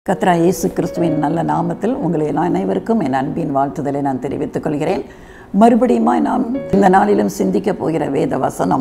கத்ரா இயேசு கிறிஸ்துவின் நல்ல நாமத்தில் உங்களை எல்லாம் அனைவருக்கும் என் அன்பின் வாழ்த்துதலை நான் தெரிவித்துக் கொள்கிறேன் மறுபடியும் நாம் இந்த நாளிலும் சிந்திக்க போகிற வேத வசனம்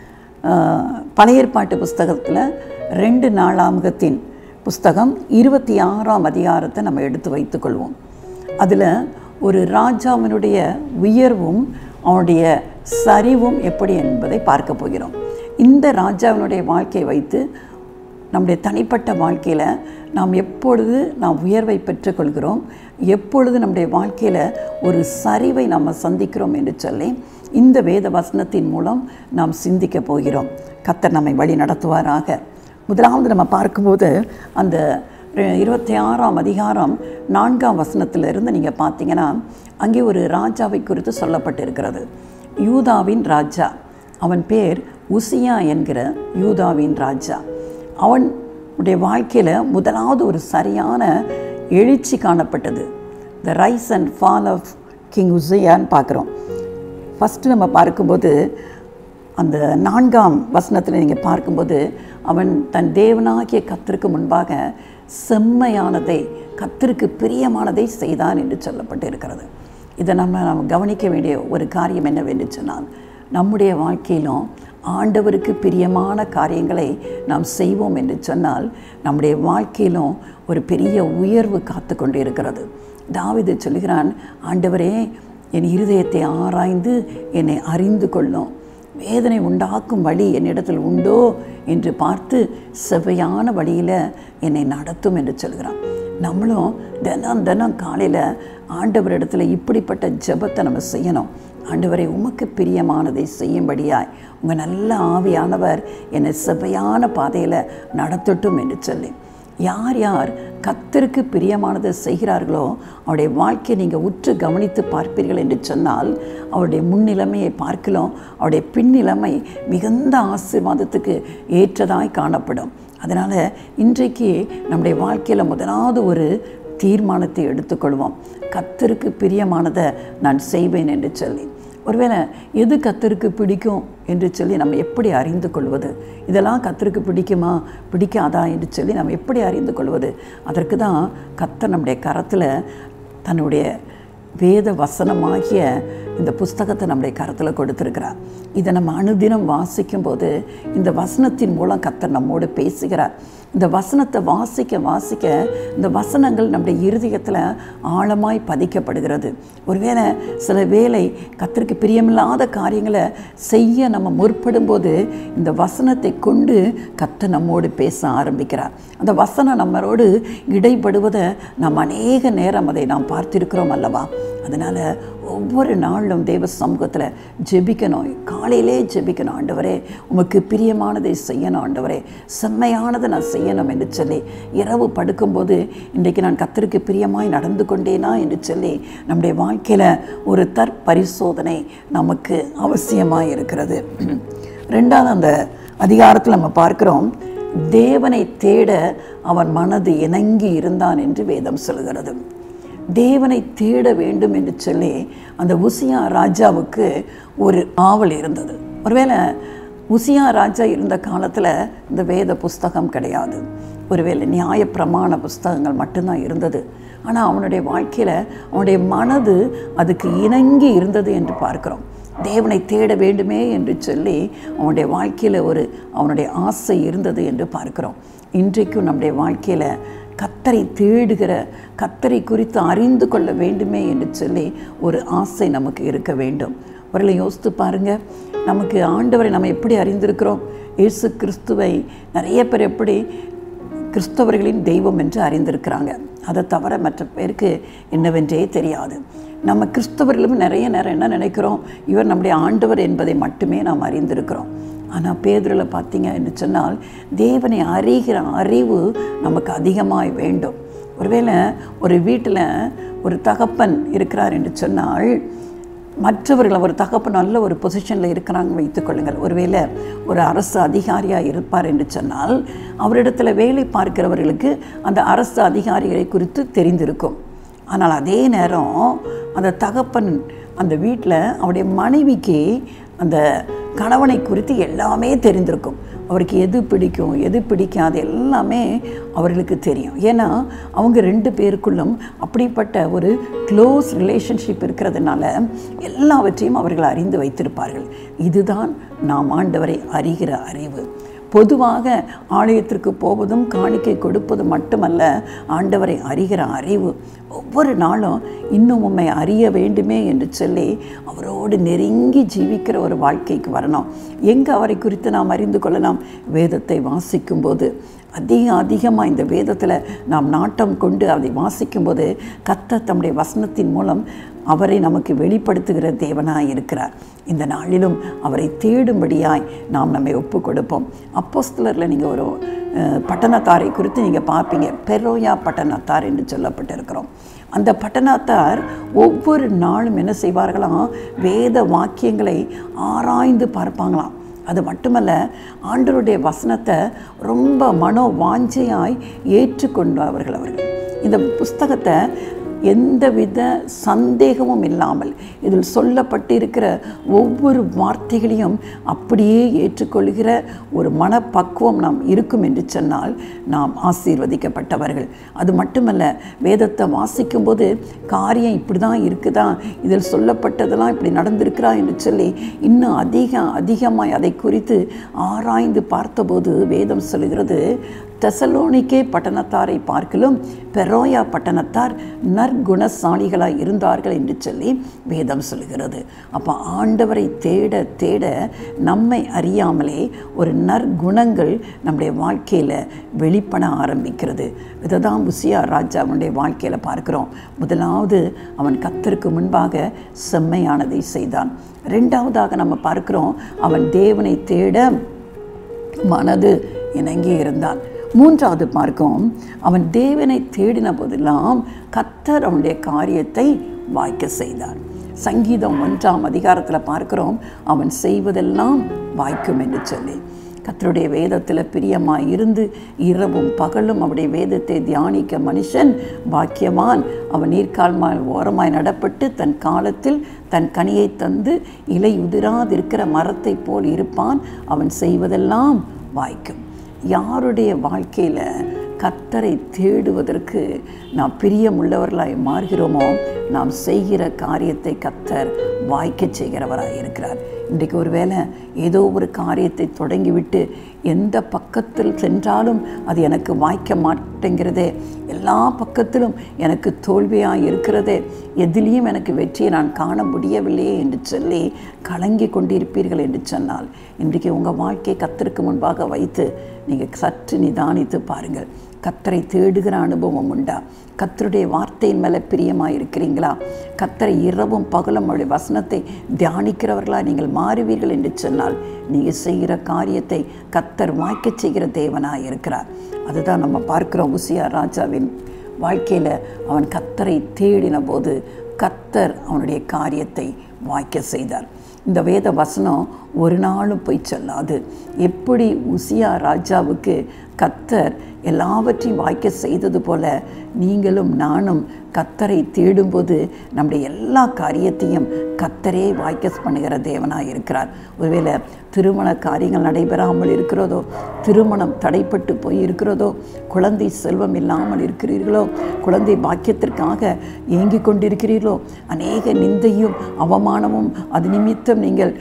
ஆஹ், பழைய ஏற்பாட்டு புஸ்தகத்தில் ரெண்டு நாளாமுகத்தின் புஸ்தகம் இருபத்தி ஆறாம் அதிகாரத்தை நம்ம எடுத்து வைத்துக்கொள்வோம் அதில் ஒரு ராஜாவினுடைய உயர்வும் அவனுடைய சரிவும் எப்படி என்பதை பார்க்க போகிறோம் இந்த ராஜாவினுடைய வாழ்க்கையை வைத்து நம்முடைய தனிப்பட்ட வாழ்க்கையில் நாம் எப்பொழுது நாம் உயர்வை பெற்றுக்கொள்கிறோம் எப்பொழுது நம்முடைய வாழ்க்கையில் ஒரு சரிவை நாம் சந்திக்கிறோம் என்று சொல்லி இந்த வேத வசனத்தின் மூலம் நாம் சிந்திக்க போகிறோம் கத்தர் நம்மை வழி நடத்துவாராக முதலாவது நம்ம பார்க்கும்போது அந்த இருபத்தி ஆறாம் அதிகாரம் நான்காம் வசனத்திலிருந்து நீங்கள் பார்த்தீங்கன்னா அங்கே ஒரு ராஜாவை குறித்து சொல்லப்பட்டிருக்கிறது யூதாவின் ராஜா அவன் பேர் உசியா என்கிற யூதாவின் ராஜா அவனுடைய வாழ்க்கையில் முதலாவது ஒரு சரியான எழுச்சி காணப்பட்டது the rise and fall of king உசியான்னு பார்க்குறோம் ஃபஸ்ட்டு நம்ம பார்க்கும்போது அந்த நான்காம் வசனத்தில் நீங்கள் பார்க்கும்போது அவன் தன் தேவனாகிய கத்திற்கு முன்பாக செம்மையானதை கத்திற்கு பிரியமானதை செய்தான் என்று சொல்லப்பட்டு இருக்கிறது இதை நம்ம நம்ம கவனிக்க வேண்டிய ஒரு காரியம் என்னவென்று சொன்னால் நம்முடைய வாழ்க்கையிலும் ஆண்டவருக்கு பிரியமான காரியங்களை நாம் செய்வோம் என்று சொன்னால் நம்முடைய வாழ்க்கையிலும் ஒரு பெரிய உயர்வு காத்து கொண்டு இருக்கிறது தாவிது சொல்கிறான் ஆண்டவரே என் இருதயத்தை ஆராய்ந்து என்னை அறிந்து கொள்ளும் வேதனை உண்டாக்கும் வழி என்னிடத்தில் உண்டோ என்று பார்த்து செவ்வையான வழியில் என்னை நடத்தும் என்று சொல்கிறான் நம்மளும் தினம் தினம் காலையில் ஆண்டவரிடத்தில் இப்படிப்பட்ட ஜெபத்தை நம்ம செய்யணும் ஆண்டவரை உமக்கு பிரியமானதை செய்யும்படியாய் உங்கள் நல்ல ஆவியானவர் என்னை செவ்வையான பாதையில் நடத்தட்டும் என்று சொல்லி யார் யார் கத்தருக்கு பிரியமானதை செய்கிறார்களோ அவருடைய வாழ்க்கையை நீங்கள் உற்று கவனித்து பார்ப்பீர்கள் என்று சொன்னால் அவருடைய முன்னிலைமையை பார்க்கலாம் அவருடைய பின்னிலைமை மிகுந்த ஆசீர்வாதத்துக்கு ஏற்றதாய் காணப்படும் அதனால் இன்றைக்கு நம்முடைய வாழ்க்கையில் முதலாவது ஒரு தீர்மானத்தை எடுத்துக்கொள்வோம் கத்தருக்கு பிரியமானதை நான் செய்வேன் என்று சொல்லி ஒருவேளை எது கத்தருக்கு பிடிக்கும் என்று சொல்லி நம்ம எப்படி அறிந்து கொள்வது இதெல்லாம் கத்தருக்கு பிடிக்குமா பிடிக்காதா என்று சொல்லி நம்ம எப்படி அறிந்து கொள்வது அதற்கு தான் கத்தர் நம்முடைய கரத்தில் தன்னுடைய வேத வசனமாகிய இந்த புஸ்தகத்தை நம்முடைய கரத்தில் கொடுத்துருக்கிறார் இதை நம்ம அனுதினம் வாசிக்கும்போது இந்த வசனத்தின் மூலம் கத்தர் நம்மோடு பேசுகிறார் இந்த வசனத்தை வாசிக்க வாசிக்க இந்த வசனங்கள் நம்முடைய இருதயத்தில் ஆழமாய் பதிக்கப்படுகிறது ஒருவேளை சில வேளை கத்தருக்கு பிரியமில்லாத காரியங்களை செய்ய நம்ம முற்படும்போது இந்த வசனத்தை கொண்டு கத்த நம்மோடு பேச ஆரம்பிக்கிறார் அந்த வசனம் நம்மளோடு இடைப்படுவதை நாம் அநேக நேரம் அதை நாம் பார்த்திருக்கிறோம் அல்லவா அதனால் ஒவ்வொரு நாளும் தேவ சமூகத்தில் ஜெபிக்கணும் காலையிலே ஜெபிக்கணும் ஆண்டவரே உமக்கு பிரியமானதை செய்யணும் ஆண்டவரே செம்மையானதை நான் செய்யணும் என்று சொல்லி இரவு படுக்கும்போது இன்றைக்கு நான் கத்தருக்கு பிரியமாய் நடந்து கொண்டேனா என்று சொல்லி நம்முடைய வாழ்க்கையில் ஒரு தற்பரிசோதனை நமக்கு அவசியமாக இருக்கிறது ரெண்டாவது அந்த அதிகாரத்தில் நம்ம பார்க்கிறோம் தேவனை தேட அவன் மனது இணங்கி இருந்தான் என்று வேதம் சொல்கிறது தேவனை தேட வேண்டும் என்று சொல்லி அந்த உசியா ராஜாவுக்கு ஒரு ஆவல் இருந்தது ஒருவேளை உசியா ராஜா இருந்த காலத்தில் இந்த வேத புஸ்தகம் கிடையாது ஒருவேளை நியாயப்பிரமாண புஸ்தகங்கள் மட்டும்தான் இருந்தது ஆனால் அவனுடைய வாழ்க்கையில் அவனுடைய மனது அதுக்கு இணங்கி இருந்தது என்று பார்க்கிறோம் தேவனை தேட வேண்டுமே என்று சொல்லி அவனுடைய வாழ்க்கையில் ஒரு அவனுடைய ஆசை இருந்தது என்று பார்க்கிறோம் இன்றைக்கும் நம்முடைய வாழ்க்கையில் கத்தரை தேடுகிற கத்தரை குறித்து அறிந்து கொள்ள வேண்டுமே என்று சொல்லி ஒரு ஆசை நமக்கு இருக்க வேண்டும் அவர்களை யோசித்து பாருங்க நமக்கு ஆண்டவரை நம்ம எப்படி அறிந்திருக்கிறோம் இயேசு கிறிஸ்துவை நிறைய பேர் எப்படி கிறிஸ்தவர்களின் தெய்வம் என்று அறிந்திருக்கிறாங்க அதை தவிர மற்ற பேருக்கு என்னவென்றே தெரியாது நம்ம கிறிஸ்தவர்களும் நிறைய நேரம் என்ன நினைக்கிறோம் இவர் நம்முடைய ஆண்டவர் என்பதை மட்டுமே நாம் அறிந்திருக்கிறோம் ஆனால் பேதரில் பார்த்தீங்க என்று சொன்னால் தேவனை அறிகிற அறிவு நமக்கு அதிகமாய் வேண்டும் ஒருவேளை ஒரு வீட்டில் ஒரு தகப்பன் இருக்கிறார் என்று சொன்னால் மற்றவர்கள் ஒரு தகப்பன் நல்ல ஒரு பொசிஷனில் இருக்கிறாங்க வைத்துக்கொள்ளுங்கள் ஒருவேளை ஒரு அரசு அதிகாரியாக இருப்பார் என்று சொன்னால் அவரிடத்தில் வேலை பார்க்கிறவர்களுக்கு அந்த அரசு அதிகாரிகளை குறித்து தெரிந்திருக்கும் ஆனால் அதே நேரம் அந்த தகப்பன் அந்த வீட்டில் அவருடைய மனைவிக்கு அந்த கணவனை குறித்து எல்லாமே தெரிந்திருக்கும் அவருக்கு எது பிடிக்கும் எது பிடிக்காது எல்லாமே அவர்களுக்கு தெரியும் ஏன்னா அவங்க ரெண்டு பேருக்குள்ளும் அப்படிப்பட்ட ஒரு க்ளோஸ் ரிலேஷன்ஷிப் இருக்கிறதுனால எல்லாவற்றையும் அவர்கள் அறிந்து வைத்திருப்பார்கள் இதுதான் நாம் ஆண்டவரை அறிகிற அறிவு பொதுவாக ஆலயத்திற்கு போவதும் காணிக்கை கொடுப்பது மட்டுமல்ல ஆண்டவரை அறிகிற அறிவு ஒவ்வொரு நாளும் இன்னும் உண்மை அறிய வேண்டுமே என்று சொல்லி அவரோடு நெருங்கி ஜீவிக்கிற ஒரு வாழ்க்கைக்கு வரணும் எங்கே அவரை குறித்து நாம் அறிந்து கொள்ளலாம் வேதத்தை வாசிக்கும்போது அதிக அதிகமாக இந்த வேதத்தில் நாம் நாட்டம் கொண்டு அதை வாசிக்கும்போது கத்த தம்முடைய வசனத்தின் மூலம் அவரை நமக்கு வெளிப்படுத்துகிற தேவனாய் இருக்கிறார் இந்த நாளிலும் அவரை தேடும்படியாய் நாம் நம்மை ஒப்பு கொடுப்போம் அப்போஸ்தலரில் நீங்கள் ஒரு அஹ், பட்டணத்தாரை குறித்து நீங்கள் பார்ப்பீங்க பெரோயா பட்டணத்தார் என்று சொல்லப்பட்டிருக்கிறோம் அந்த பட்டணத்தார் ஒவ்வொரு நாளும் என்ன செய்வார்களாம் வேத வாக்கியங்களை ஆராய்ந்து பார்ப்பாங்களாம் அது மட்டுமல்ல ஆண்டவருடைய வசனத்தை ரொம்ப மனோ வாஞ்சையாய் ஏற்றுக்கொண்டவர்கள் அவர்கள் இந்த புஸ்தகத்தை எந்தவித சந்தேகமும் இல்லாமல் இதில் சொல்லப்பட்டிருக்கிற ஒவ்வொரு வார்த்தைகளையும் அப்படியே ஏற்றுக்கொள்கிற ஒரு மனப்பக்குவம் நாம் இருக்கும் என்று சொன்னால் நாம் ஆசீர்வதிக்கப்பட்டவர்கள் அது மட்டுமல்ல வேதத்தை வாசிக்கும்போது காரியம் இப்படி தான் இருக்குதா இதில் சொல்லப்பட்டதெல்லாம் இப்படி நடந்திருக்கிறா என்று சொல்லி இன்னும் அதிக அதிகமாய் அதை குறித்து ஆராய்ந்து பார்த்தபோது வேதம் சொல்கிறது தெசலோனிக்கே பட்டணத்தாரை பார்க்கலும் பெரோயா பட்டணத்தார் நற்குணசாலிகளாய் இருந்தார்கள் என்று சொல்லி வேதம் சொல்கிறது அப்போ ஆண்டவரை தேட தேட நம்மை அறியாமலே ஒரு நற்குணங்கள் நம்முடைய வாழ்க்கையில் வெளிப்பட ஆரம்பிக்கிறது இதை தான் உசியா ராஜாவுடைய வாழ்க்கையில் பார்க்கிறோம் முதலாவது அவன் கத்தருக்கு முன்பாக செம்மையானதை செய்தான் ரெண்டாவதாக நம்ம பார்க்கிறோம் அவன் தேவனை தேட மனது இணங்கி இருந்தான் மூன்றாவது பார்க்கும் அவன் தேவனை தேடின போதெல்லாம் கத்தர் அவனுடைய காரியத்தை வாய்க்க செய்தார் சங்கீதம் ஒன்றாம் அதிகாரத்தில் பார்க்கிறோம் அவன் செய்வதெல்லாம் வாய்க்கும் என்று சொல்லி கத்தருடைய வேதத்தில் பிரியமாய் இருந்து இரவும் பகலும் அவருடைய வேதத்தை தியானிக்க மனுஷன் பாக்கியவான் அவன் நீர்க்கால்மாய் ஓரமாய் நடப்பட்டு தன் காலத்தில் தன் கனியை தந்து இலை உதிராதிருக்கிற மரத்தைப் போல் இருப்பான் அவன் செய்வதெல்லாம் வாய்க்கும் யாருடைய வாழ்க்கையில் கத்தரை தேடுவதற்கு நாம் பிரியமுள்ளவர்களாய் மாறுகிறோமோ நாம் செய்கிற காரியத்தை கத்தர் வாய்க்க செய்கிறவராய் இருக்கிறார் இன்றைக்கு ஒருவேளை ஏதோ ஒரு காரியத்தை தொடங்கிவிட்டு எந்த பக்கத்தில் சென்றாலும் அது எனக்கு வாய்க்க மாட்டேங்கிறதே எல்லா பக்கத்திலும் எனக்கு தோல்வியாக இருக்கிறதே எதிலையும் எனக்கு வெற்றியை நான் காண முடியவில்லையே என்று சொல்லி கலங்கி கொண்டிருப்பீர்கள் என்று சொன்னால் இன்றைக்கு உங்கள் வாழ்க்கை கத்தருக்கு முன்பாக வைத்து நீங்கள் சற்று நிதானித்து பாருங்கள் கத்தரை தேடுகிற அனுபவம் உண்டா கத்தருடைய வார்த்தையின் மேலே பிரியமாக இருக்கிறீங்களா கத்தரை இரவும் பகலும் அவருடைய வசனத்தை தியானிக்கிறவர்களா நீங்கள் மாறுவீர்கள் என்று சொன்னால் நீங்கள் செய்கிற காரியத்தை கத்தர் வாய்க்கச் செய்கிற தேவனாக இருக்கிறார் அதுதான் நம்ம பார்க்கிறோம் உசியா ராஜாவின் வாழ்க்கையில் அவன் கத்தரை தேடின போது கத்தர் அவனுடைய காரியத்தை வாய்க்க செய்தார் இந்த வேத வசனம் ஒரு நாளும் போய் சொல்லாது எப்படி உசியா ராஜாவுக்கு கத்தர் எல்லாவற்றையும் வாய்க்க செய்தது போல நீங்களும் நானும் கத்தரை தேடும்போது நம்முடைய எல்லா காரியத்தையும் கத்தரே வாய்க்க பண்ணுகிற தேவனாக இருக்கிறார் ஒருவேளை திருமண காரியங்கள் நடைபெறாமல் இருக்கிறதோ திருமணம் தடைப்பட்டு போய் இருக்கிறதோ குழந்தை செல்வம் இல்லாமல் இருக்கிறீர்களோ குழந்தை பாக்கியத்திற்காக ஏங்கிக் கொண்டிருக்கிறீர்களோ அநேக நிந்தையும் அவமானமும் அது நிமித்தம் நீங்கள்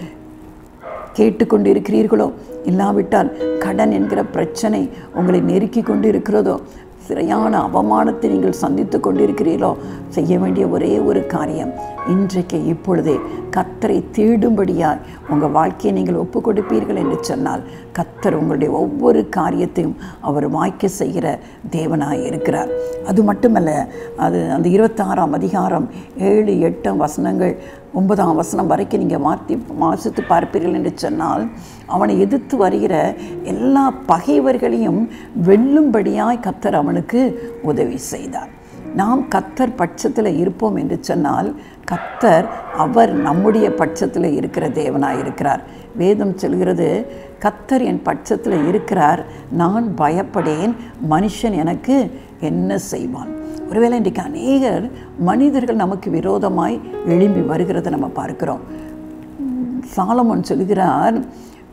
கேட்டுக்கொண்டிருக்கிறீர்களோ இல்லாவிட்டால் கடன் என்கிற பிரச்சனை உங்களை நெருக்கி கொண்டு இருக்கிறதோ சிறையான அவமானத்தை நீங்கள் சந்தித்து கொண்டிருக்கிறீர்களோ செய்ய வேண்டிய ஒரே ஒரு காரியம் இன்றைக்கு இப்பொழுதே கத்தரை தேடும்படியாய் உங்கள் வாழ்க்கையை நீங்கள் ஒப்பு கொடுப்பீர்கள் என்று சொன்னால் கத்தர் உங்களுடைய ஒவ்வொரு காரியத்தையும் அவர் வாய்க்க செய்கிற தேவனாய் இருக்கிறார் அது மட்டுமல்ல அது அந்த இருபத்தாறாம் அதிகாரம் ஏழு எட்டாம் வசனங்கள் ஒன்பதாம் வசனம் வரைக்கும் நீங்கள் மாற்றி வாசித்து பார்ப்பீர்கள் என்று சொன்னால் அவனை எதிர்த்து வருகிற எல்லா பகைவர்களையும் வெல்லும்படியாய் கத்தர் அவனுக்கு உதவி செய்தார் நாம் கத்தர் பட்சத்தில் இருப்போம் என்று சொன்னால் கத்தர் அவர் நம்முடைய பட்சத்தில் இருக்கிற தேவனாய் இருக்கிறார் வேதம் சொல்கிறது கத்தர் என் பட்சத்தில் இருக்கிறார் நான் பயப்படேன் மனுஷன் எனக்கு என்ன செய்வான் ஒருவேளை இன்றைக்கு அநேகர் மனிதர்கள் நமக்கு விரோதமாய் எழும்பி வருகிறத நம்ம பார்க்கிறோம் சாலமோன் சொல்கிறார்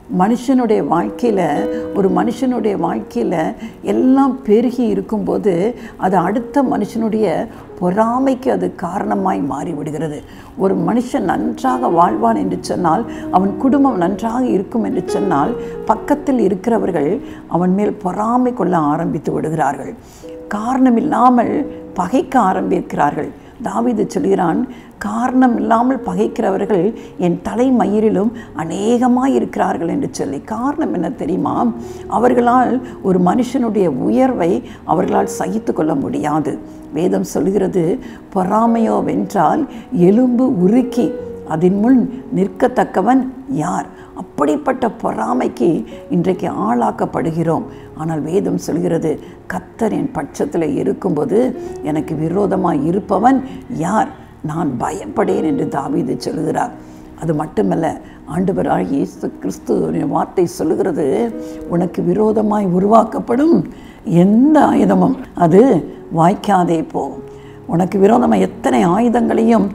மனுஷனுடைய வாழ்க்கையில் ஒரு மனுஷனுடைய வாழ்க்கையில் எல்லாம் பெருகி இருக்கும்போது அது அடுத்த மனுஷனுடைய பொறாமைக்கு அது காரணமாய் மாறிவிடுகிறது ஒரு மனுஷன் நன்றாக வாழ்வான் என்று சொன்னால் அவன் குடும்பம் நன்றாக இருக்கும் என்று சொன்னால் பக்கத்தில் இருக்கிறவர்கள் அவன் மேல் பொறாமை கொள்ள ஆரம்பித்து விடுகிறார்கள் காரணமில்லாமல் பகைக்க ஆரம்பிக்கிறார்கள் தாவீது சொல்கிறான் காரணம் இல்லாமல் பகைக்கிறவர்கள் என் தலைமயிரிலும் அநேகமாக இருக்கிறார்கள் என்று சொல்லி காரணம் என்ன தெரியுமா அவர்களால் ஒரு மனுஷனுடைய உயர்வை அவர்களால் சகித்து கொள்ள முடியாது வேதம் சொல்கிறது பொறாமையோ வென்றால் எலும்பு உருக்கி அதன் முன் நிற்கத்தக்கவன் யார் அப்படிப்பட்ட பொறாமைக்கு இன்றைக்கு ஆளாக்கப்படுகிறோம் ஆனால் வேதம் சொல்கிறது கத்தர் என் பட்சத்தில் இருக்கும்போது எனக்கு விரோதமாக இருப்பவன் யார் நான் பயப்படேன் என்று தாவீது சொல்கிறார் அது மட்டுமல்ல ஆண்டவராக இயேசு கிறிஸ்துவின் வார்த்தை சொல்லுகிறது உனக்கு விரோதமாய் உருவாக்கப்படும் எந்த ஆயுதமும் அது வாய்க்காதே போகும் உனக்கு விரோதமாக எத்தனை ஆயுதங்களையும்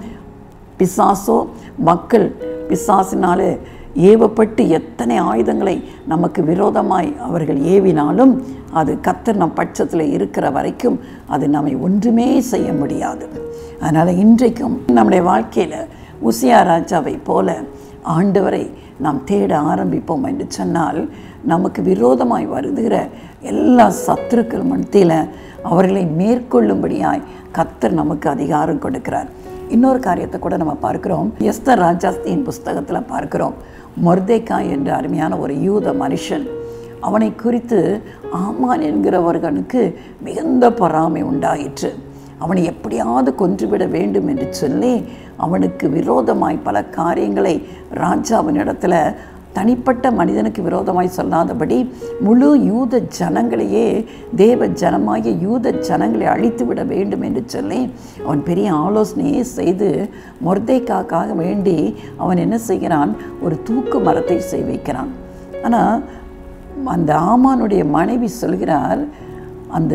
பிசாசோ மக்கள் பிசாசினாலே ஏவப்பட்டு எத்தனை ஆயுதங்களை நமக்கு விரோதமாய் அவர்கள் ஏவினாலும் அது கத்தர் நம் பட்சத்தில் இருக்கிற வரைக்கும் அது நம்மை ஒன்றுமே செய்ய முடியாது அதனால் இன்றைக்கும் நம்முடைய வாழ்க்கையில் உசியா ராஜாவை போல ஆண்டவரை நாம் தேட ஆரம்பிப்போம் என்று சொன்னால் நமக்கு விரோதமாய் வருகிற எல்லா சத்துருக்கள் மத்தியில் அவர்களை மேற்கொள்ளும்படியாய் கத்தர் நமக்கு அதிகாரம் கொடுக்கிறார் இன்னொரு காரியத்தை கூட நம்ம பார்க்கிறோம் எஸ்தர் ராஜாஸ்தியின் புஸ்தகத்தில் பார்க்கிறோம் மொர்தேக்காய் என்ற அருமையான ஒரு யூத மனுஷன் அவனை குறித்து ஆமான் என்கிறவர்களுக்கு மிகுந்த பொறாமை உண்டாயிற்று அவனை எப்படியாவது கொன்றுவிட வேண்டும் என்று சொல்லி அவனுக்கு விரோதமாய் பல காரியங்களை ராஜாவினிடத்தில் தனிப்பட்ட மனிதனுக்கு விரோதமாய் சொல்லாதபடி முழு யூத ஜனங்களையே தேவ ஜனமாகிய யூத ஜனங்களை அழித்து விட வேண்டும் என்று சொல்லி அவன் பெரிய ஆலோசனையை செய்து மொர்தேக்காக்காக வேண்டி அவன் என்ன செய்கிறான் ஒரு தூக்கு மரத்தை செய் வைக்கிறான் ஆனால் அந்த ஆமானுடைய மனைவி சொல்கிறார் அந்த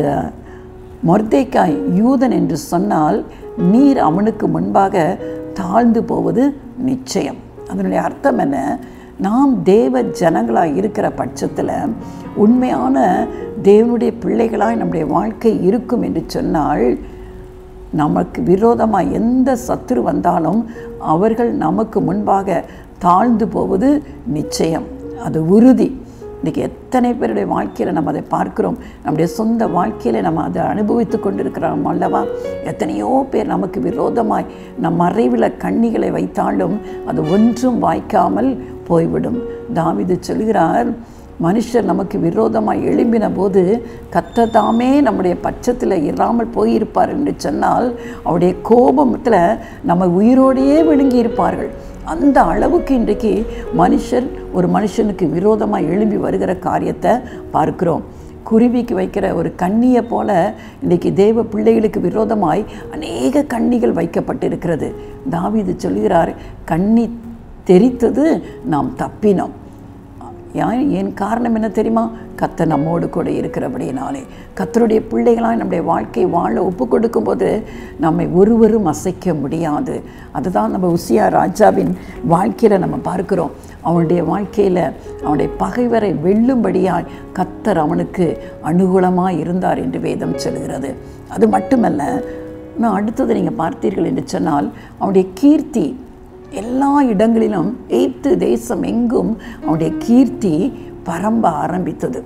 மொர்தேக்காய் யூதன் என்று சொன்னால் நீர் அவனுக்கு முன்பாக தாழ்ந்து போவது நிச்சயம் அதனுடைய அர்த்தம் என்ன நாம் தேவ ஜனங்களாக இருக்கிற பட்சத்தில் உண்மையான தேவனுடைய பிள்ளைகளாய் நம்முடைய வாழ்க்கை இருக்கும் என்று சொன்னால் நமக்கு விரோதமாக எந்த சத்துரு வந்தாலும் அவர்கள் நமக்கு முன்பாக தாழ்ந்து போவது நிச்சயம் அது உறுதி இன்றைக்கி எத்தனை பேருடைய வாழ்க்கையில் நம்ம அதை பார்க்கிறோம் நம்முடைய சொந்த வாழ்க்கையில் நம்ம அதை அனுபவித்து கொண்டிருக்கிறோம் அல்லவா எத்தனையோ பேர் நமக்கு விரோதமாய் நம் மறைவில் கண்ணிகளை வைத்தாலும் அது ஒன்றும் வாய்க்காமல் போய்விடும் தாவிது சொல்கிறார் மனுஷர் நமக்கு விரோதமாக எழும்பின போது கத்ததாமே நம்முடைய பட்சத்தில் இராமல் போயிருப்பார் என்று சொன்னால் அவருடைய கோபத்தில் நம்ம உயிரோடையே விழுங்கி இருப்பார்கள் அந்த அளவுக்கு இன்றைக்கு மனுஷர் ஒரு மனுஷனுக்கு விரோதமாக எழும்பி வருகிற காரியத்தை பார்க்கிறோம் குருவிக்கு வைக்கிற ஒரு கண்ணியை போல இன்றைக்கி தேவ பிள்ளைகளுக்கு விரோதமாய் அநேக கண்ணிகள் வைக்கப்பட்டிருக்கிறது தாவிது சொல்கிறார் கண்ணி தெரித்தது நாம் தப்பினோம் ஏன் ஏன் காரணம் என்ன தெரியுமா கத்த நம்மோடு கூட இருக்கிறபடினாலே கத்தருடைய பிள்ளைகளாக நம்முடைய வாழ்க்கை வாழ ஒப்பு கொடுக்கும்போது நம்மை ஒருவரும் அசைக்க முடியாது அதுதான் நம்ம உசியா ராஜாவின் வாழ்க்கையில் நம்ம பார்க்கிறோம் அவனுடைய வாழ்க்கையில் அவனுடைய பகைவரை வெல்லும்படியாய் கத்தர் அவனுக்கு அனுகூலமாக இருந்தார் என்று வேதம் சொல்கிறது அது மட்டுமல்ல நான் அடுத்தது நீங்கள் பார்த்தீர்கள் என்று சொன்னால் அவனுடைய கீர்த்தி எல்லா இடங்களிலும் எய்த்து தேசம் எங்கும் அவனுடைய கீர்த்தி பரம்ப ஆரம்பித்தது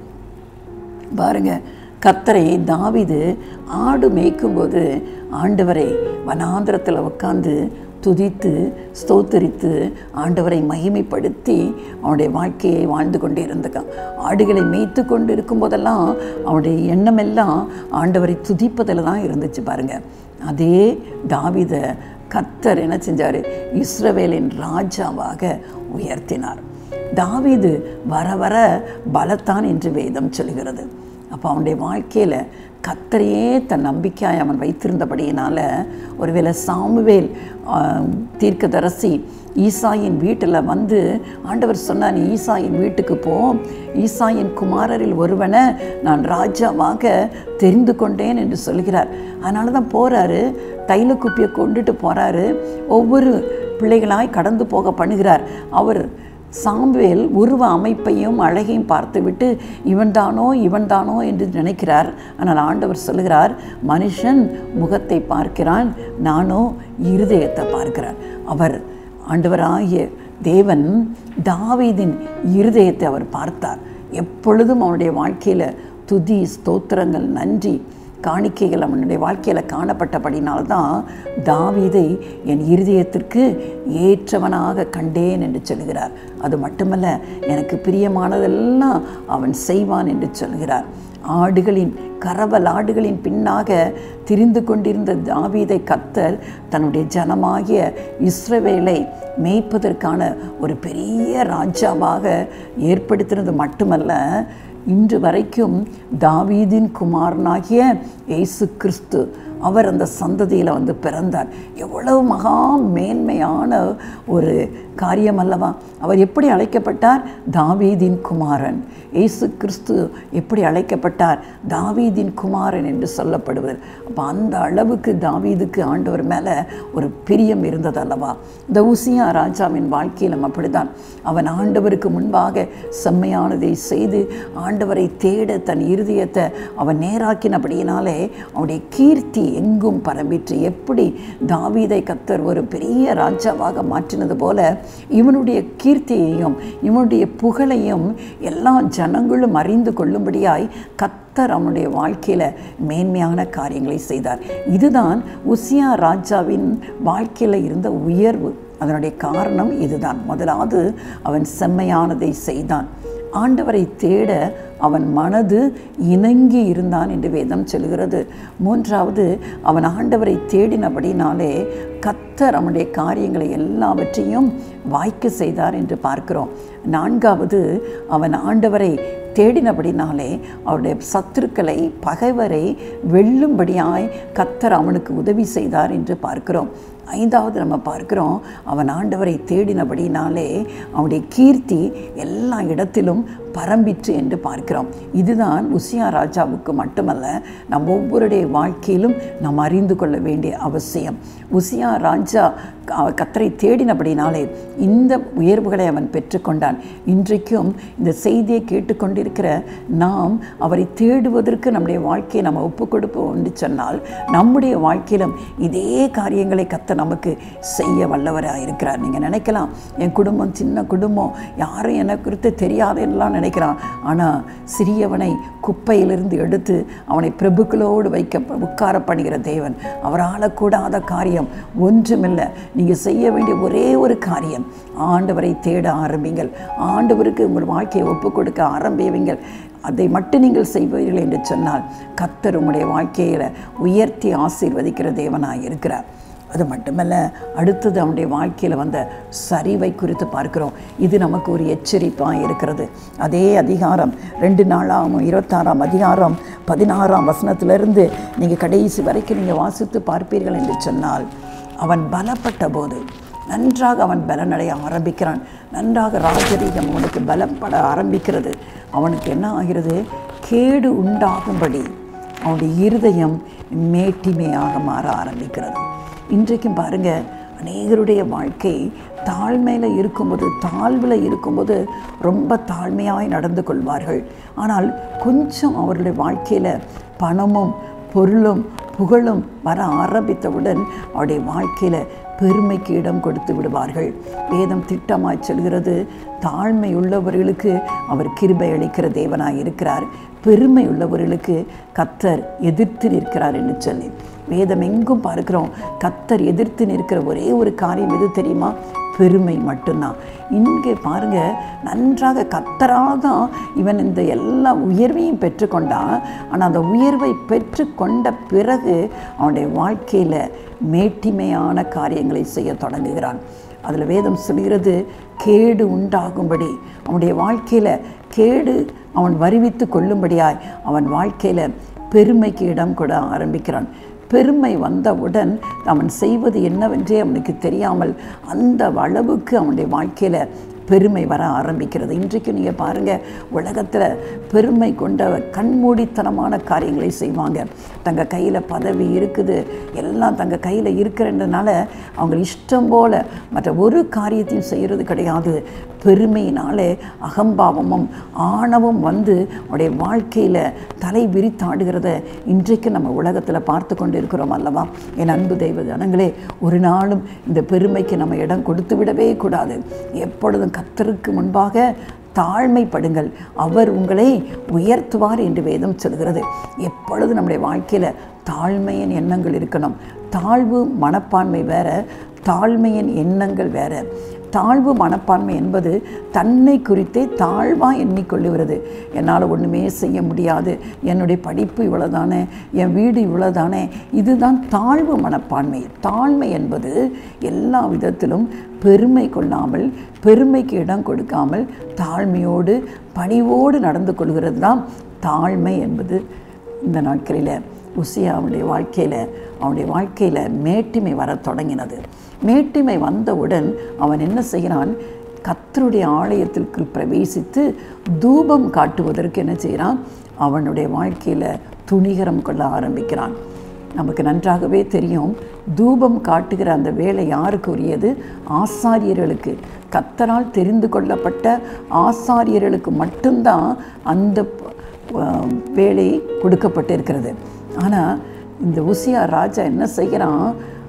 பாருங்க கத்தரை தாவிது ஆடு மேய்க்கும்போது ஆண்டவரை வனாந்திரத்தில் உட்காந்து துதித்து ஸ்தோத்தரித்து ஆண்டவரை மகிமைப்படுத்தி அவனுடைய வாழ்க்கையை வாழ்ந்து கொண்டே இருந்திருக்கான் ஆடுகளை மேய்த்து கொண்டு இருக்கும்போதெல்லாம் அவனுடைய எண்ணமெல்லாம் ஆண்டவரை துதிப்பதில் தான் இருந்துச்சு பாருங்க அதே தாவித கத்தர் என்ன செஞ்சார் இஸ்ரவேலின் ராஜாவாக உயர்த்தினார் தாவீது வர வர பலத்தான் என்று வேதம் சொல்கிறது அப்போ அவனுடைய வாழ்க்கையில் கத்தரையே தன் நம்பிக்கையாய் அவன் வைத்திருந்தபடியினால ஒருவேளை சாமுவேல் தீர்க்கதரசி ஈசாயின் வீட்டில் வந்து ஆண்டவர் சொன்னார் நீ ஈசாயின் வீட்டுக்கு போ ஈசாயின் குமாரரில் ஒருவனை நான் ராஜாவாக தெரிந்து கொண்டேன் என்று சொல்கிறார் அதனால தான் போகிறாரு தைல குப்பியை கொண்டுட்டு போகிறாரு ஒவ்வொரு பிள்ளைகளாய் கடந்து போக பண்ணுகிறார் அவர் சாம்புவேல் உருவ அமைப்பையும் அழகையும் பார்த்துவிட்டு இவன்தானோ இவன்தானோ என்று நினைக்கிறார் ஆனால் ஆண்டவர் சொல்லுகிறார் மனுஷன் முகத்தை பார்க்கிறான் நானோ இருதயத்தை பார்க்கிறார் அவர் ஆண்டவராகிய தேவன் தாவீதின் இருதயத்தை அவர் பார்த்தார் எப்பொழுதும் அவனுடைய வாழ்க்கையில் துதி ஸ்தோத்திரங்கள் நன்றி காணிக்கைகள் அவனுடைய வாழ்க்கையில் காணப்பட்டபடினால்தான் தாவீதை என் இருதயத்திற்கு ஏற்றவனாக கண்டேன் என்று சொல்கிறார் அது மட்டுமல்ல எனக்கு பிரியமானதெல்லாம் அவன் செய்வான் என்று சொல்கிறார் ஆடுகளின் கரவல் ஆடுகளின் பின்னாக திரிந்து கொண்டிருந்த தாவீதை கத்தர் தன்னுடைய ஜனமாகிய இஸ்ரவேலை மேய்ப்பதற்கான ஒரு பெரிய ராஜாவாக ஏற்படுத்தினது மட்டுமல்ல இன்று வரைக்கும் தாவீதின் குமாரனாகிய இயேசு கிறிஸ்து அவர் அந்த சந்ததியில் வந்து பிறந்தார் எவ்வளவு மகா மேன்மையான ஒரு காரியம் அல்லவா அவர் எப்படி அழைக்கப்பட்டார் தாவீதின் குமாரன் இயேசு கிறிஸ்து எப்படி அழைக்கப்பட்டார் தாவீதின் குமாரன் என்று சொல்லப்படுவர் அப்போ அந்த அளவுக்கு தாவீதுக்கு ஆண்டவர் மேலே ஒரு பிரியம் இருந்தது அல்லவா இந்த உசியா ராஜாவின் வாழ்க்கையிலும் அப்படிதான் அவன் ஆண்டவருக்கு முன்பாக செம்மையானதை செய்து ஆண்டவரை தேட தன் இருதயத்தை அவன் நேராக்கினபடியினாலே அவனுடைய கீர்த்தி எங்கும் பரம்பிற்று எப்படி தாவீதை கத்தர் ஒரு பெரிய ராஜாவாக மாற்றினது போல இவனுடைய கீர்த்தியையும் இவனுடைய புகழையும் எல்லா ஜனங்களும் அறிந்து கொள்ளும்படியாய் கத்தர் அவனுடைய வாழ்க்கையில் மேன்மையான காரியங்களை செய்தார் இதுதான் உசியா ராஜாவின் வாழ்க்கையில் இருந்த உயர்வு அதனுடைய காரணம் இதுதான் முதலாவது அவன் செம்மையானதை செய்தான் ஆண்டவரை தேட அவன் மனது இணங்கி இருந்தான் என்று வேதம் சொல்கிறது மூன்றாவது அவன் ஆண்டவரை தேடினபடினாலே கத்தர் அவனுடைய காரியங்களை எல்லாவற்றையும் வாய்க்க செய்தார் என்று பார்க்கிறோம் நான்காவது அவன் ஆண்டவரை தேடினபடினாலே அவருடைய சத்துருக்களை பகைவரை வெல்லும்படியாய் கத்தர் அவனுக்கு உதவி செய்தார் என்று பார்க்கிறோம் ஐந்தாவது நம்ம பார்க்கிறோம் அவன் ஆண்டவரை தேடினபடினாலே அவனுடைய கீர்த்தி எல்லா இடத்திலும் பரம்பிற்று என்று பார்க்கிறோம் இதுதான் உசியா ராஜாவுக்கு மட்டுமல்ல நம் ஒவ்வொருடைய வாழ்க்கையிலும் நாம் அறிந்து கொள்ள வேண்டிய அவசியம் உசியா ராஜா கத்தரை தேடினபடினாலே இந்த உயர்வுகளை அவன் பெற்றுக்கொண்டான் இன்றைக்கும் இந்த செய்தியை கேட்டுக்கொண்டிருக்கிற நாம் அவரை தேடுவதற்கு நம்முடைய வாழ்க்கையை நம்ம ஒப்புக் கொடுப்போம் என்று சொன்னால் நம்முடைய வாழ்க்கையிலும் இதே காரியங்களை கத்த நமக்கு செய்ய வல்லவராக இருக்கிறார் நீங்கள் நினைக்கலாம் என் குடும்பம் சின்ன குடும்பம் யாரும் எனக்கு குறித்து தெரியாதெல்லாம் நினைக்கிறான் ஆனால் சிறியவனை குப்பையிலிருந்து எடுத்து அவனை பிரபுக்களோடு வைக்க உட்கார பண்ணுகிற தேவன் அவரால் கூடாத காரியம் ஒன்றுமில்லை நீங்கள் செய்ய வேண்டிய ஒரே ஒரு காரியம் ஆண்டவரை தேட ஆரம்பிங்கள் ஆண்டவருக்கு உங்கள் வாழ்க்கையை ஒப்புக் கொடுக்க ஆரம்பியுங்கள் அதை மட்டும் நீங்கள் செய்வீர்கள் என்று சொன்னால் கத்தர் உங்களுடைய வாழ்க்கையில் உயர்த்தி ஆசீர்வதிக்கிற தேவனாக இருக்கிறார் அது மட்டுமல்ல அடுத்தது அவனுடைய வாழ்க்கையில் வந்த சரிவை குறித்து பார்க்கிறோம் இது நமக்கு ஒரு எச்சரிப்பாக இருக்கிறது அதே அதிகாரம் ரெண்டு நாளாம் இருபத்தாறாம் அதிகாரம் பதினாறாம் வசனத்திலிருந்து நீங்கள் கடைசி வரைக்கும் நீங்கள் வாசித்து பார்ப்பீர்கள் என்று சொன்னால் அவன் பலப்பட்ட போது நன்றாக அவன் பலனடைய ஆரம்பிக்கிறான் நன்றாக ராஜரீகம் அவனுக்கு பலப்பட ஆரம்பிக்கிறது அவனுக்கு என்ன ஆகிறது கேடு உண்டாகும்படி அவனுடைய இருதயம் மேட்டிமையாக மாற ஆரம்பிக்கிறது இன்றைக்கும் பாருங்கள் அநேகருடைய வாழ்க்கை தாழ்மையில் இருக்கும்போது தாழ்வில் இருக்கும்போது ரொம்ப தாழ்மையாய் நடந்து கொள்வார்கள் ஆனால் கொஞ்சம் அவருடைய வாழ்க்கையில் பணமும் பொருளும் புகழும் வர ஆரம்பித்தவுடன் அவருடைய வாழ்க்கையில் பெருமைக்கு இடம் கொடுத்து விடுவார்கள் வேதம் திட்டமாய் சொல்கிறது தாழ்மை உள்ளவர்களுக்கு அவர் கிருபை அளிக்கிற தேவனாய் இருக்கிறார் பெருமை உள்ளவர்களுக்கு கத்தர் எதிர்த்து நிற்கிறார் என்று சொல்லி வேதம் எங்கும் பார்க்கிறோம் கத்தர் எதிர்த்து நிற்கிற ஒரே ஒரு காரியம் எது தெரியுமா பெருமை மட்டும்தான் இங்கே பாருங்க நன்றாக கத்தராக தான் இவன் இந்த எல்லா உயர்வையும் பெற்றுக்கொண்டான் ஆனால் அந்த உயர்வை பெற்றுக்கொண்ட பிறகு அவனுடைய வாழ்க்கையில் மேட்டிமையான காரியங்களை செய்ய தொடங்குகிறான் அதில் வேதம் சொல்கிறது கேடு உண்டாகும்படி அவனுடைய வாழ்க்கையில் கேடு அவன் வருவித்து கொள்ளும்படியாய் அவன் வாழ்க்கையில் பெருமைக்கு இடம் கொட ஆரம்பிக்கிறான் பெருமை வந்தவுடன் அவன் செய்வது என்னவென்றே அவனுக்கு தெரியாமல் அந்த அளவுக்கு அவனுடைய வாழ்க்கையில் பெருமை வர ஆரம்பிக்கிறது இன்றைக்கு நீங்கள் பாருங்கள் உலகத்தில் பெருமை கொண்ட கண்மூடித்தனமான காரியங்களை செய்வாங்க தங்கள் கையில் பதவி இருக்குது எல்லாம் தங்கள் கையில் இருக்கிறன்றனால அவங்க இஷ்டம் போல் மற்ற ஒரு காரியத்தையும் செய்கிறது கிடையாது பெருமையினாலே அகம்பாவமும் ஆணவம் வந்து அவருடைய வாழ்க்கையில் தலை விரித்தாடுகிறத இன்றைக்கு நம்ம உலகத்தில் பார்த்து கொண்டு இருக்கிறோம் அல்லவா என் அன்பு தெய்வ ஜனங்களே ஒரு நாளும் இந்த பெருமைக்கு நம்ம இடம் கொடுத்து விடவே கூடாது எப்பொழுதும் கத்தருக்கு முன்பாக தாழ்மைப்படுங்கள் அவர் உங்களை உயர்த்துவார் என்று வேதம் சொல்கிறது எப்பொழுதும் நம்முடைய வாழ்க்கையில் தாழ்மையின் எண்ணங்கள் இருக்கணும் தாழ்வு மனப்பான்மை வேற தாழ்மையின் எண்ணங்கள் வேற தாழ்வு மனப்பான்மை என்பது தன்னை குறித்தே தாழ்வாக எண்ணிக்கொள்ளுகிறது என்னால் ஒன்றுமே செய்ய முடியாது என்னுடைய படிப்பு இவ்வளோதானே என் வீடு இவ்வளோதானே இதுதான் தாழ்வு மனப்பான்மை தாழ்மை என்பது எல்லா விதத்திலும் பெருமை கொள்ளாமல் பெருமைக்கு இடம் கொடுக்காமல் தாழ்மையோடு பணிவோடு நடந்து கொள்கிறது தான் தாழ்மை என்பது இந்த நாட்களில் உசியா அவனுடைய வாழ்க்கையில் அவனுடைய வாழ்க்கையில் மேட்டிமை வரத் தொடங்கினது மேட்டிமை வந்தவுடன் அவன் என்ன செய்கிறான் கத்தருடைய ஆலயத்திற்கு பிரவேசித்து தூபம் காட்டுவதற்கு என்ன செய்கிறான் அவனுடைய வாழ்க்கையில் துணிகரம் கொள்ள ஆரம்பிக்கிறான் நமக்கு நன்றாகவே தெரியும் தூபம் காட்டுகிற அந்த வேலை யாருக்கு உரியது ஆசாரியர்களுக்கு கத்தரால் தெரிந்து கொள்ளப்பட்ட ஆசாரியர்களுக்கு மட்டும்தான் அந்த அஹ், வேலை கொடுக்கப்பட்டிருக்கிறது ஆனால் இந்த உசியா ராஜா என்ன செய்கிறான்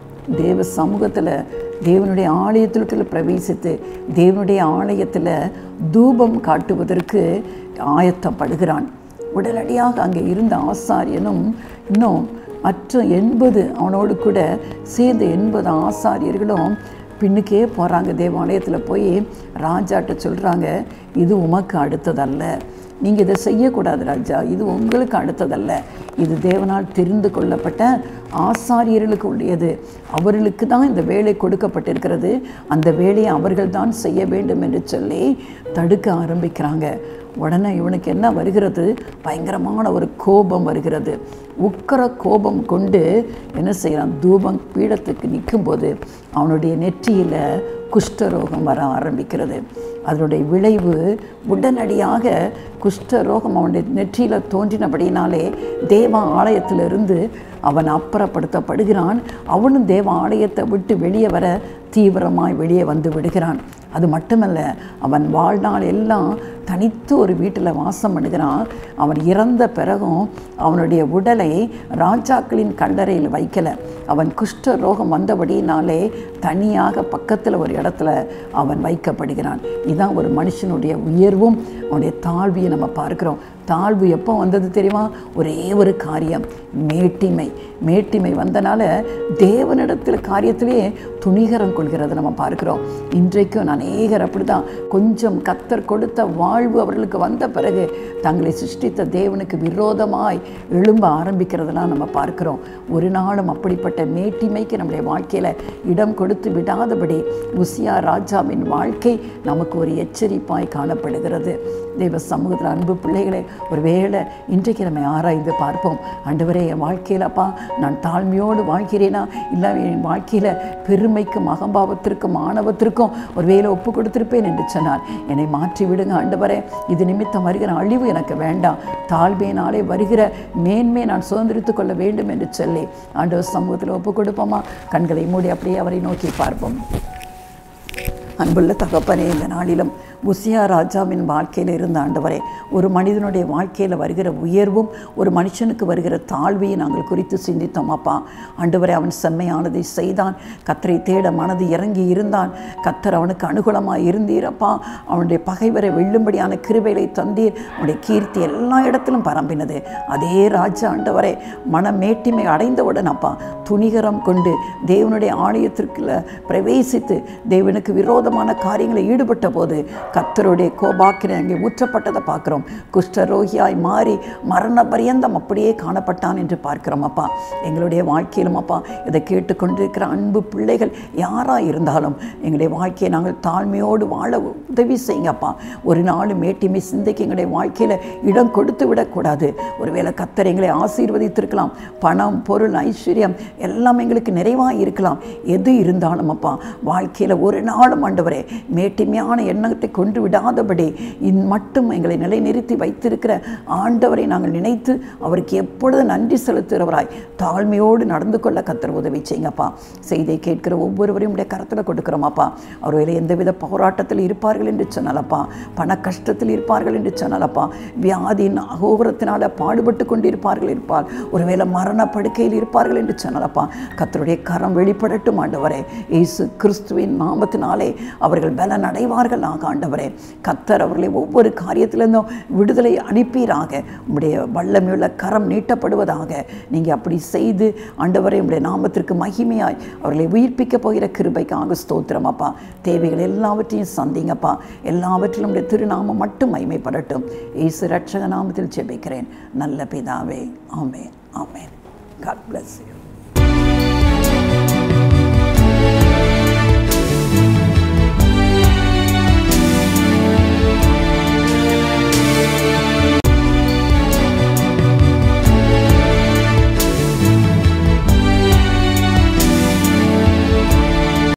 தேவ சமூகத்தில் தேவனுடைய ஆலயத்திற்குள்ள பிரவேசித்து தேவனுடைய ஆலயத்தில் தூபம் காட்டுவதற்கு ஆயத்தப்படுகிறான் உடனடியாக அங்கே இருந்த ஆசாரியனும் இன்னும் மற்ற எண்பது அவனோடு கூட சேர்ந்த எண்பது ஆசாரியர்களும் பின்னுக்கே போகிறாங்க தேவாலயத்தில் போய் ராஜாட்ட சொல்கிறாங்க இது உமக்கு அடுத்ததல்ல நீங்கள் இதை செய்யக்கூடாது ராஜா இது உங்களுக்கு அடுத்ததல்ல இது தேவனால் தெரிந்து கொள்ளப்பட்ட ஆசாரியர்களுக்கு உடையது அவர்களுக்கு தான் இந்த வேலை கொடுக்கப்பட்டிருக்கிறது அந்த வேலையை அவர்கள் தான் செய்ய வேண்டும் என்று சொல்லி தடுக்க ஆரம்பிக்கிறாங்க உடனே இவனுக்கு என்ன வருகிறது பயங்கரமான ஒரு கோபம் வருகிறது உக்கர கோபம் கொண்டு என்ன செய்கிறான் தூபம் பீடத்துக்கு நிற்கும்போது அவனுடைய நெற்றியில் குஷ்டரோகம் வர ஆரம்பிக்கிறது அதனுடைய விளைவு உடனடியாக குஷ்டரோகம் அவனுடைய நெற்றியில் தோன்றினபடினாலே தேவ ஆலயத்திலிருந்து அவன் அப்புறப்படுத்தப்படுகிறான் அவனும் தேவ ஆலயத்தை விட்டு வெளியே வர தீவிரமாய் வெளியே வந்து விடுகிறான் அது மட்டுமல்ல அவன் வாழ்நாள் எல்லாம் தனித்து ஒரு வீட்டில் வாசம் பண்ணுகிறான் அவன் இறந்த பிறகும் அவனுடைய உடலை ராஜாக்களின் கல்லறையில் வைக்கலை அவன் குஷ்ட ரோகம் வந்தபடினாலே தனியாக பக்கத்தில் ஒரு இடத்துல அவன் வைக்கப்படுகிறான் இதுதான் ஒரு மனுஷனுடைய உயர்வும் அவனுடைய தாழ்வையும் நம்ம பார்க்கிறோம் தாழ்வு எப்போ வந்தது தெரியுமா ஒரே ஒரு காரியம் மேட்டிமை மேட்டிமை வந்தனால தேவனிடத்தில் காரியத்திலேயே துணிகரம் கொள்கிறத நம்ம பார்க்கிறோம் இன்றைக்கும் அநேகர் அப்படிதான் கொஞ்சம் கத்தர் கொடுத்த வாழ்வு அவர்களுக்கு வந்த பிறகு தங்களை சிருஷ்டித்த தேவனுக்கு விரோதமாய் எழும்ப ஆரம்பிக்கிறதெல்லாம் நம்ம பார்க்கிறோம் ஒரு நாளும் அப்படிப்பட்ட மேட்டிமைக்கு நம்முடைய வாழ்க்கையில் இடம் கொடுத்து விடாதபடி உசியா ராஜாவின் வாழ்க்கை நமக்கு ஒரு எச்சரிப்பாய் காணப்படுகிறது தெய்வ சமூகத்தில் அன்பு பிள்ளைகளே ஒருவேளை இன்றைக்கு நம்ம ஆராய்ந்து பார்ப்போம் ஆண்டவரே என் வாழ்க்கையிலப்பா நான் தாழ்மையோடு வாழ்கிறேனா இல்லை என் வாழ்க்கையில் பெருமைக்கும் அகம்பாவத்திற்கும் ஆணவத்திற்கும் ஒருவேளை ஒப்பு கொடுத்திருப்பேன் என்று சொன்னார் என்னை மாற்றி விடுங்க ஆண்டவரே இது நிமித்தம் வருகிற அழிவு எனக்கு வேண்டாம் தாழ்மையினாலே வருகிற மேன்மை நான் சுதந்திரித்துக் கொள்ள வேண்டும் என்று சொல்லி ஆண்டவர் சமூகத்தில் ஒப்பு கொடுப்போமா கண்களை மூடி அப்படியே அவரை நோக்கி பார்ப்போம் அன்புள்ள தகப்பனே இந்த நாளிலும் உசியா ராஜாவின் வாழ்க்கையில் இருந்த ஆண்டவரே ஒரு மனிதனுடைய வாழ்க்கையில் வருகிற உயர்வும் ஒரு மனுஷனுக்கு வருகிற தாழ்வையும் நாங்கள் குறித்து சிந்தித்தோம் அப்பா ஆண்டவரே அவன் செம்மையானதை செய்தான் கத்தரை தேட மனது இறங்கி இருந்தான் கத்தர் அவனுக்கு அனுகூலமாக இருந்தீரப்பா அவனுடைய பகைவரை வெல்லும்படியான கிருபைகளை தந்தீர் அவனுடைய கீர்த்தி எல்லா இடத்திலும் பரம்பினது அதே ராஜா ஆண்டவரே மன மேட்டிமை அடைந்தவுடன் அப்பா துணிகரம் கொண்டு தேவனுடைய ஆலயத்திற்குள்ள பிரவேசித்து தேவனுக்கு விரோதமான காரியங்களை ஈடுபட்ட போது கத்தருடைய கோபாக்கினை அங்கே ஊற்றப்பட்டதை பார்க்குறோம் குஷ்டரோகியாய் மாறி மரண பரியந்தம் அப்படியே காணப்பட்டான் என்று பார்க்கிறோம் அப்பா எங்களுடைய வாழ்க்கையிலும் அப்பா இதை கேட்டுக்கொண்டிருக்கிற அன்பு பிள்ளைகள் யாராக இருந்தாலும் எங்களுடைய வாழ்க்கையை நாங்கள் தாழ்மையோடு வாழ உதவி செய்யுங்க அப்பா ஒரு நாள் மேட்டிமை சிந்தைக்கு எங்களுடைய வாழ்க்கையில் இடம் கொடுத்து விடக்கூடாது ஒருவேளை கத்தர் எங்களை ஆசீர்வதித்திருக்கலாம் பணம் பொருள் ஐஸ்வர்யம் எல்லாம் எங்களுக்கு நிறைவாக இருக்கலாம் எது இருந்தாலும் அப்பா வாழ்க்கையில் ஒரு நாளும் ஆண்டவரே மேட்டிமையான எண்ணத்தை கொண்டு விடாதபடி இன் மட்டும் எங்களை நிலைநிறுத்தி வைத்திருக்கிற ஆண்டவரை நாங்கள் நினைத்து அவருக்கு எப்பொழுது நன்றி செலுத்துகிறவராய் தாழ்மையோடு நடந்து கொள்ள கத்தர் உதவி செய்யுங்கப்பா செய்தியை கேட்கிற ஒவ்வொருவரையும் உடைய கரத்தில் கொடுக்குறோமாப்பா அவர்களை எந்தவித போராட்டத்தில் இருப்பார்கள் என்று சொன்னாலப்பா பண கஷ்டத்தில் இருப்பார்கள் என்று சொன்னாலப்பா வியாதியின் அகோபரத்தினால பாடுபட்டு கொண்டு இருப்பார்கள் இருப்பார் ஒருவேளை மரண படுக்கையில் இருப்பார்கள் என்று சொன்னாலப்பா கத்தருடைய கரம் வெளிப்படட்டும் ஆண்டவரே இயேசு கிறிஸ்துவின் நாமத்தினாலே அவர்கள் பலன் அடைவார்கள் ஆக ஆண்டவரே கத்தர் அவர்களை ஒவ்வொரு காரியத்திலிருந்தும் விடுதலை அனுப்பீராக உம்முடைய வல்லமையுள்ள கரம் நீட்டப்படுவதாக நீங்கள் அப்படி செய்து ஆண்டவரை உம்முடைய நாமத்திற்கு மகிமையாய் அவர்களை உயிர்ப்பிக்க போகிற கிருபைக்காக ஸ்தோத்திரம் அப்பா தேவைகள் எல்லாவற்றையும் சந்திங்கப்பா எல்லாவற்றிலும் உடைய திருநாமம் மட்டும் மகிமைப்படட்டும் இயேசு ரட்சக நாமத்தில் ஜெபிக்கிறேன் நல்ல பிதாவே ஆமென் ஆமென் காட் bless you